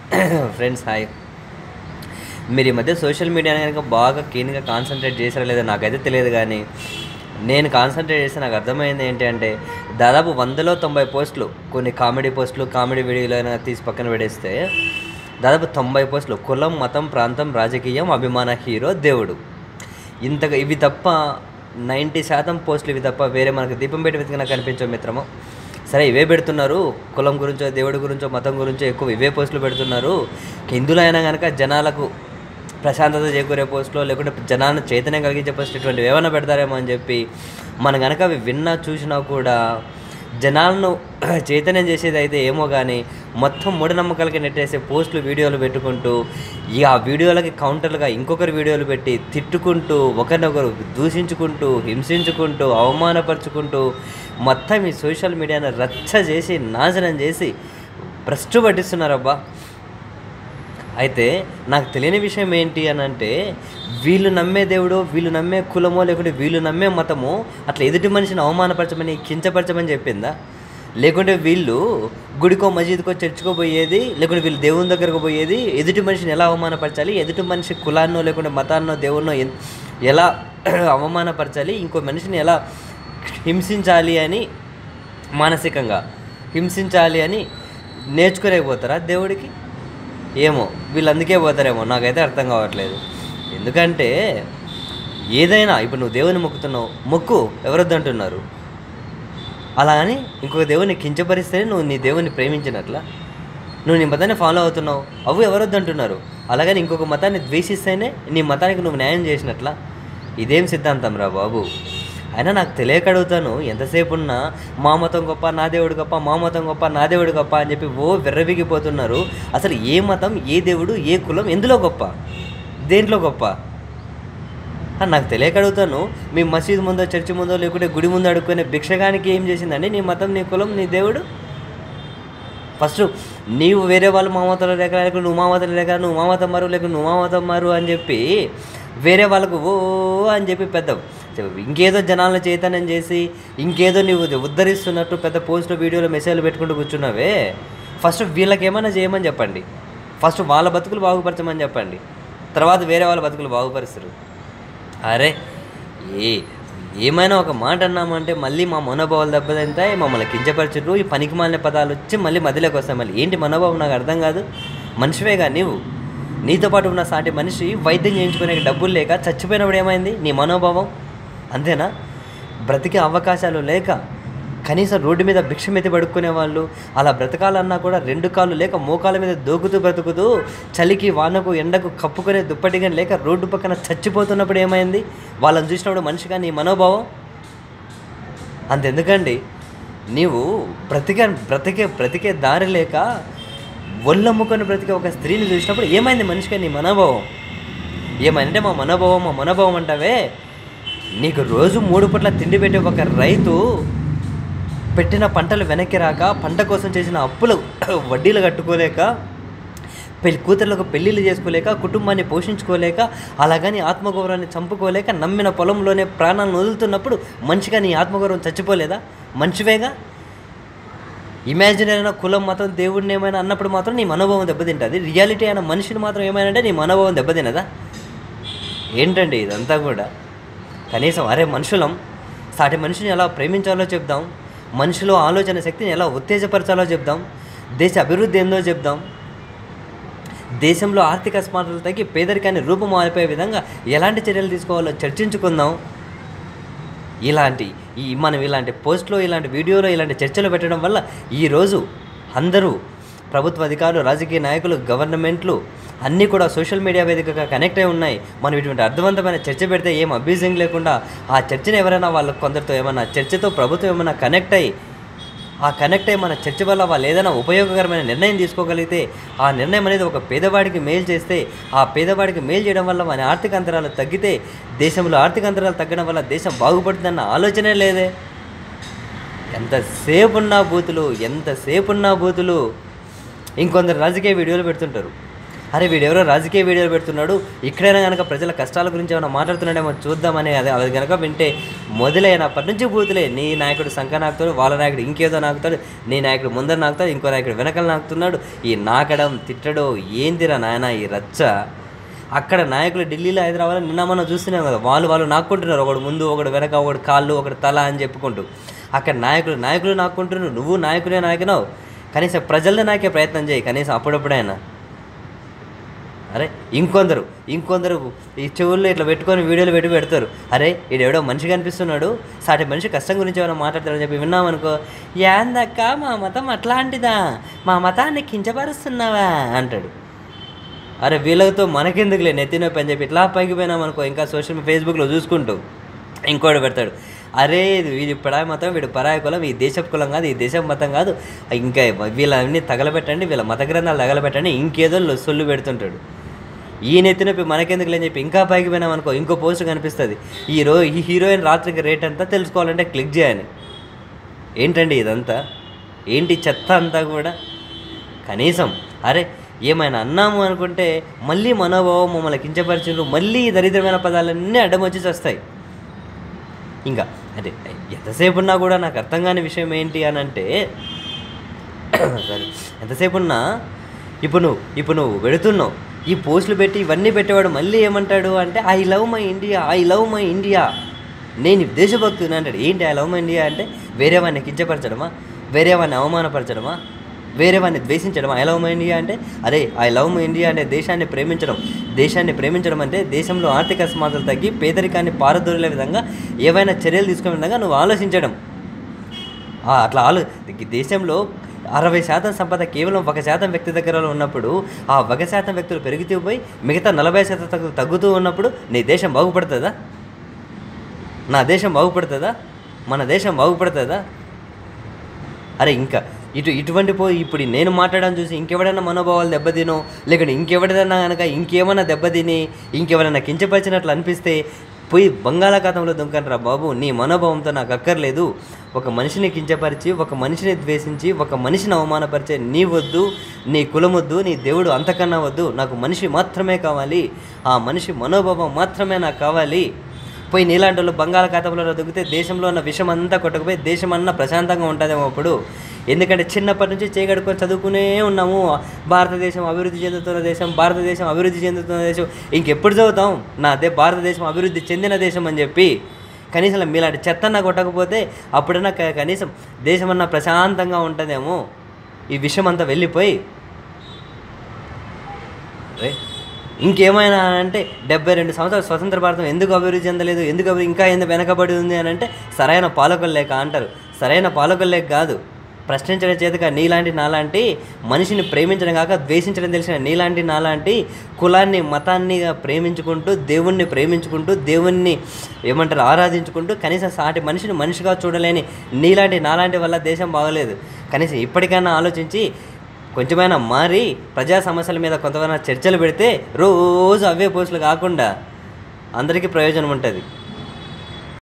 friends hi మీరు ఈ మధ్య సోషల్ మీడియాని కనుక బాగా కీన్గా కాన్సన్ట్రేట్ చేసారో లేదో నాకైతే తెలియదు కానీ నేను కాన్సన్ట్రేట్ చేస్తే నాకు అర్థమైంది ఏంటి అంటే దాదాపు వందలో తొంభై పోస్టులు కొన్ని కామెడీ పోస్టులు కామెడీ వీడియోలు అయినా తీసి పక్కన పెడేస్తే దాదాపు తొంభై పోస్టులు కులం మతం ప్రాంతం రాజకీయం అభిమాన హీరో దేవుడు ఇంతగా ఇవి తప్ప నైంటీ శాతం పోస్టులు ఇవి తప్ప వేరే మనకు దీపం పెట్టి వెతికినా కనిపించవు మిత్రము సరే ఇవే పెడుతున్నారు కులం గురించో దేవుడి గురించో మతం గురించో ఎక్కువ ఇవే పోస్టులు పెడుతున్నారు హిందువులు అయినా కనుక జనాలకు ప్రశాంతత చేకూరే పోస్టులో లేకుంటే జనాలను చైతన్యం కలిగించే పోస్టులు ఇటువంటివి ఏమైనా పెడతారేమో అని చెప్పి మనం కనుక అవి విన్నా చూసినా కూడా జనాలను చైతన్యం చేసేది అయితే ఏమో కానీ మొత్తం మూఢనమ్మకాలకి నెట్టేసే పోస్టులు వీడియోలు పెట్టుకుంటూ ఈ ఆ వీడియోలకి కౌంటర్లుగా ఇంకొకరు వీడియోలు పెట్టి తిట్టుకుంటూ ఒకరినొకరు దూషించుకుంటూ హింసించుకుంటూ అవమానపరుచుకుంటూ మొత్తం ఈ సోషల్ మీడియాను రచ్చ చేసి నాశనం చేసి భ్రష్టు పట్టిస్తున్నారబ్బా అయితే నాకు తెలియని విషయం ఏంటి అని అంటే వీళ్ళు నమ్మే దేవుడు వీళ్ళు నమ్మే కులమో లేకుంటే వీళ్ళు నమ్మే మతము అట్లా ఎదుటి మనిషిని అవమానపరచమని కించపరచమని చెప్పిందా లేకుంటే వీళ్ళు గుడికో మసీదుకో చర్చికో పోయేది లేకుంటే వీళ్ళు దేవుని దగ్గరకు పోయేది ఎదుటి మనిషిని ఎలా అవమానపరచాలి ఎదుటి మనిషి కులాన్నో లేకుంటే మతాన్నో దేవున్నో ఎన్- ఎలా అవమానపరచాలి ఇంకో మనిషిని ఎలా హింసించాలి అని మానసికంగా హింసించాలి అని నేర్చుకోలేకపోతారా దేవుడికి ఏమో వీళ్ళు అందుకే పోతారేమో నాకైతే అర్థం కావట్లేదు ఎందుకంటే ఏదైనా ఇప్పుడు నువ్వు దేవుని మొక్కుతున్నావు మొక్కు ఎవరొద్దంటున్నారు అలా అని ఇంకొక దేవుని కించపరిస్తేనే నువ్వు నీ దేవుని ప్రేమించినట్లా నువ్వు నీ మతాన్ని ఫాలో అవుతున్నావు అవి ఎవరొద్దంటున్నారు అలాగని ఇంకొక మతాన్ని ద్వేషిస్తేనే నీ మతానికి నువ్వు న్యాయం చేసినట్లా ఇదేం సిద్ధాంతం రా బాబు అయినా నాకు తెలియక అడుగుతాను ఎంతసేపు ఉన్నా మా మతం గొప్ప నా దేవుడు గొప్ప మా మతం గొప్ప నా దేవుడు గొప్ప అని చెప్పి ఓ విర్రవిగిపోతున్నారు అసలు ఏ మతం ఏ దేవుడు ఏ కులం ఎందులో గొప్ప దేంట్లో గొప్ప ఆ, నాకు తెలియక అడుగుతాను మీ మసీదు ముందో చర్చి ముందో లేకుంటే గుడి ముందు అడుక్కునే భిక్షగానికి ఏం చేసిందండి నీ మతం నీ కులం నీ దేవుడు ఫస్ట్ నీవు వేరే వాళ్ళు మా మతంలో లేక లేక నువ్వు మా మతంలో లేక నువ్వు మా మతం మారు లేక నువ్వు మా మతం మారు అని చెప్పి వేరే వాళ్ళకు ఓ అని చెప్పి పెద్ద ఇంకేదో జనాలను చైతన్యం చేసి ఇంకేదో నీవు ఉద్ధరిస్తున్నట్టు పెద్ద పోస్టులు వీడియోలు మెసేజ్లు పెట్టుకుంటూ కూర్చున్నావే ఫస్ట్ వీళ్ళకి ఏమైనా చేయమని చెప్పండి ఫస్ట్ వాళ్ళ బతుకులు బాగుపరచమని చెప్పండి తర్వాత వేరే వాళ్ళ బతుకులు బాగుపరుస్తారు అరే ఏ ఏమైనా ఒక మాట అన్నామంటే మళ్ళీ మా మనోభావాలు దెబ్బతింటాయి మమ్మల్ని కించపరచురు ఈ పనికి మాలిన పదాలు వచ్చి మళ్ళీ మధ్యలోకి వస్తాయి మళ్ళీ ఏంటి మనోభావం నాకు అర్థం కాదు మనిషివేగా నీవు నీతో పాటు ఉన్న సాటి మనిషి వైద్యం చేయించుకునే డబ్బులు లేక చచ్చిపోయినప్పుడు ఏమైంది నీ మనోభావం అంతేనా బ్రతికే అవకాశాలు లేక కనీసం రోడ్డు మీద భిక్షమెత్తి పడుకునే వాళ్ళు అలా బ్రతకాలన్నా కూడా రెండు కాళ్ళు లేక మోకాల మీద దూకుతూ బ్రతుకుతూ చలికి వానకు ఎండకు కప్పుకునే దుప్పటిగా లేక రోడ్డు పక్కన చచ్చిపోతున్నప్పుడు ఏమైంది వాళ్ళని చూసినప్పుడు మనిషిగా నీ మనోభావం అంతెందుకండి నీవు బ్రతికే బ్రతికే బ్రతికే దారి లేక ఒళ్ళమ్ముకొని బ్రతికే ఒక స్త్రీని చూసినప్పుడు ఏమైంది మనిషిగా నీ మనోభావం ఏమంటే మా మనోభావం మా మనోభావం అంటావే నీకు రోజు మూడు పూట్ల తిండి పెట్టే ఒక రైతు పెట్టిన పంటలు వెనక్కి రాక పంట కోసం చేసిన అప్పులు వడ్డీలు కట్టుకోలేక పెళ్లి కూతుర్లకు పెళ్ళిళ్ళు చేసుకోలేక కుటుంబాన్ని పోషించుకోలేక అలాగని ఆత్మగౌరవాన్ని చంపుకోలేక నమ్మిన పొలంలోనే ప్రాణాలను వదులుతున్నప్పుడు మనిషిగా నీ ఆత్మగౌరవం చచ్చిపోలేదా మనిషివేగా ఇమాజిన్ అయిన కులం మతం దేవుడిని ఏమైనా అన్నప్పుడు మాత్రం నీ మనోభావం దెబ్బతింటుంది రియాలిటీ అయిన మనిషిని మాత్రం ఏమైనా అంటే నీ మనోభావం దెబ్బతినదా ఏంటండి ఇదంతా కూడా కనీసం అరే మనుషులం సాటి మనిషిని ఎలా ప్రేమించాలో చెప్దాం మనిషిలో ఆలోచన శక్తిని ఎలా ఉత్తేజపరచాలో చెప్దాం దేశ అభివృద్ధి ఏందో చెప్దాం దేశంలో ఆర్థిక అసమానతలు తగ్గి పేదరికాన్ని రూపుమారిపోయే విధంగా ఎలాంటి చర్యలు తీసుకోవాలో చర్చించుకుందాం ఇలాంటి ఈ మనం ఇలాంటి పోస్ట్లో ఇలాంటి వీడియోలో ఇలాంటి చర్చలు పెట్టడం వల్ల ఈరోజు అందరూ ప్రభుత్వ అధికారులు రాజకీయ నాయకులు గవర్నమెంట్లు అన్నీ కూడా సోషల్ మీడియా వేదికగా కనెక్ట్ అయి ఉన్నాయి మనం ఇటువంటి అర్థవంతమైన చర్చ పెడితే ఏం అబ్యూజింగ్ లేకుండా ఆ చర్చను ఎవరైనా వాళ్ళు కొందరితో ఏమైనా చర్చతో ప్రభుత్వం ఏమైనా కనెక్ట్ అయ్యి ఆ కనెక్ట్ అయ్యి మన చర్చ వల్ల వాళ్ళు ఏదైనా ఉపయోగకరమైన నిర్ణయం తీసుకోగలిగితే ఆ నిర్ణయం అనేది ఒక పేదవాడికి మేలు చేస్తే ఆ పేదవాడికి మేలు చేయడం వల్ల మన ఆర్థిక అంతరాలు తగ్గితే దేశంలో ఆర్థిక అంతరాలు తగ్గడం వల్ల దేశం బాగుపడుతుందన్న ఆలోచనే లేదే ఎంతసేపు ఉన్న బూతులు ఎంతసేపు ఉన్న బూతులు ఇంకొందరు రాజకీయ వీడియోలు పెడుతుంటారు అరే వీడెవరో రాజకీయ వీడియోలు పెడుతున్నాడు ఇక్కడైనా కనుక ప్రజల కష్టాల గురించి ఏమైనా మాట్లాడుతున్నాడేమో చూద్దామని అది అది కనుక వింటే మొదలైనప్పటి నుంచి బూతులే నీ నాయకుడు సంఖ నాకుతాడు వాళ్ళ నాయకుడు ఇంకేదో నాకుతాడు నీ నాయకుడు ముందర నాకుతాడు ఇంకో నాయకుడు వెనకలు నాకుతున్నాడు ఈ నాకడం తిట్టడం ఏందిరా నాయన ఈ రచ్చ అక్కడ నాయకులు ఢిల్లీలో హైదరాబాద్ నిన్న మనం చూస్తున్నాం కదా వాళ్ళు వాళ్ళు నాక్కుంటున్నారు ఒకడు ముందు ఒకడు వెనక ఒకడు కాళ్ళు ఒకడు తల అని చెప్పుకుంటూ అక్కడ నాయకులు నాయకులు నాక్కుంటున్నారు నువ్వు నాయకులే నాయకునావు కనీసం ప్రజల్ని నాకే ప్రయత్నం చేయి కనీసం అప్పుడప్పుడైనా అరే ఇంకొందరు ఇంకొందరు ఈ చెవుల్లో ఇట్లా పెట్టుకొని వీడియోలు పెట్టి పెడతారు అరే ఈడెవడో మనిషి కనిపిస్తున్నాడు సాటి మనిషి కష్టం గురించి ఏమైనా మాట్లాడతారని చెప్పి విన్నామనుకో యాందక్క మా మతం అట్లాంటిదా మా మతాన్ని కించపరుస్తున్నావా అంటాడు అరే వీళ్ళతో మనకెందుకులే నెత్తి నొప్పి అని చెప్పి ఇట్లా పైకి పోయినామనుకో ఇంకా సోషల్ ఫేస్బుక్లో చూసుకుంటూ ఇంకోటి పెడతాడు అరే ఇది వీడి పరాయి మతం వీడు పరాయి కులం ఈ దేశపు కులం కాదు ఈ దేశం మతం కాదు ఇంకా వీళ్ళన్నీ తగలబెట్టండి వీళ్ళ మత గ్రంథాలు తగలబెట్టండి ఇంకేదో లొ- సొల్లు పెడుతుంటాడు ఈ నెత్తి నొప్పి మనకెందుకు లేని చెప్పి ఇంకా పైకి పోయినామనుకో ఇంకో పోస్ట్ కనిపిస్తుంది ఈ రో ఈ హీరోయిన్ రాత్రికి రేట్ అంతా తెలుసుకోవాలంటే క్లిక్ చేయాలి ఏంటండి ఇదంతా ఏంటి చెత్త అంతా కూడా కనీసం అరే ఏమైనా అన్నాము అనుకుంటే మళ్ళీ మనోభావం మమ్మల్ని కించపరిచిండ్రు మళ్ళీ ఈ దరిద్రమైన పదాలన్నీ అడ్డం వచ్చి వస్తాయి ఇంకా అంటే ఎంతసేపు ఉన్నా కూడా నాకు అర్థం కాని విషయం ఏంటి అని అంటే సరే ఎంతసేపు ఉన్నా ఇప్పుడు నువ్వు ఇప్పుడు నువ్వు పెడుతున్నావు ఈ పోస్టులు పెట్టి ఇవన్నీ పెట్టేవాడు మళ్ళీ ఏమంటాడు అంటే I love my India I love my India నేను ఈ దేశభక్తుని అంటాడు ఏంటి ఐ లవ్ మై ఇండియా అంటే వేరే వాడిని కించపరచడమా వేరే వాడిని అవమానపరచడమా వేరే వాడిని ద్వేషించడం ఐ లవ్ మై ఇండియా అంటే అరే ఐ లవ్ మై ఇండియా అంటే దేశాన్ని ప్రేమించడం దేశాన్ని ప్రేమించడం అంటే దేశంలో ఆర్థిక అసమానతలు తగ్గి పేదరికాన్ని పారదోలే విధంగా ఏవైనా చర్యలు తీసుకునే విధంగా నువ్వు ఆలోచించడం ఆ, అట్లా ఆలో ఈ దేశంలో అరవై శాతం సంపద కేవలం ఒక శాతం వ్యక్తి దగ్గర ఉన్నప్పుడు ఆ ఒక శాతం వ్యక్తులు పెరుగుతూ పోయి మిగతా నలభై శాతం తగ్గు తగ్గుతూ ఉన్నప్పుడు నీ దేశం బాగుపడుతుందా నా దేశం బాగుపడుతుందా మన దేశం బాగుపడుతుందా అరే ఇంకా ఇటు ఇటువంటి పో ఇప్పుడు నేను మాట్లాడడం చూసి ఇంకెవడైనా మనోభావాలు దెబ్బతినో లేకుంటే ఇంకెవడైనా కనుక ఇంకేమైనా దెబ్బతిని ఇంకెవరైనా కించపరిచినట్లు అనిపిస్తే పోయి బంగాళాఖాతంలో దుంకనరా బాబు నీ మనోభావంతో నాకు అక్కర్లేదు ఒక మనిషిని కించపరిచి ఒక మనిషిని ద్వేషించి ఒక మనిషిని అవమానపరిచే నీ వద్దు నీ కులం వద్దు నీ దేవుడు అంతకన్నా వద్దు నాకు మనిషి మాత్రమే కావాలి ఆ మనిషి మనోభావం మాత్రమే నాకు కావాలి పోయి నీలాంటి వాళ్ళు బంగాళాఖాతంలో దిగితే దేశంలో ఉన్న విషం అంతా కొట్టకపోయి దేశం అన్నా ప్రశాంతంగా ఉంటుందేమో అప్పుడు ఎందుకంటే చిన్నప్పటి నుంచి చేయగడుకొని చదువుకునే ఉన్నాము భారతదేశం అభివృద్ధి చెందుతున్న దేశం భారతదేశం అభివృద్ధి చెందుతున్న దేశం ఇంకెప్పుడు చదువుతాం నా అదే భారతదేశం అభివృద్ధి చెందిన దేశం అని చెప్పి కనీసం మీలాంటి చెత్తన్న కొట్టకపోతే అప్పుడన్నా క- కనీసం దేశమన్నా ప్రశాంతంగా ఉంటుందేమో ఈ విషయం అంతా వెళ్ళిపోయి రే ఇంకేమైనా అంటే డెబ్బై రెండు సంవత్సరాలు స్వతంత్ర భారతం ఎందుకు అభివృద్ధి చెందలేదు ఎందుకు అభివృద్ధి ఇంకా ఎందుకు వెనకబడి ఉంది అని అంటే సరైన పాలకులు లేక అంటారు సరైన పాలకులు లేక కాదు ప్రశ్నించడం చేతగా నీలాంటి నాలాంటి మనిషిని ప్రేమించడం కాక ద్వేషించడం తెలిసిన నీలాంటి నాలాంటి కులాన్ని మతాన్ని ప్రేమించుకుంటూ దేవుణ్ణి ప్రేమించుకుంటూ దేవుణ్ణి ఏమంటారు ఆరాధించుకుంటూ కనీసం సాటి మనిషిని మనిషిగా చూడలేని నీలాంటి నాలాంటి వల్ల దేశం బాగలేదు కనీసం ఇప్పటికైనా ఆలోచించి కొంచెమైనా మారి ప్రజా సమస్యల మీద కొంతమైనా చర్చలు పెడితే రోజు అవే పోస్టులు కాకుండా అందరికీ ప్రయోజనం ఉంటుంది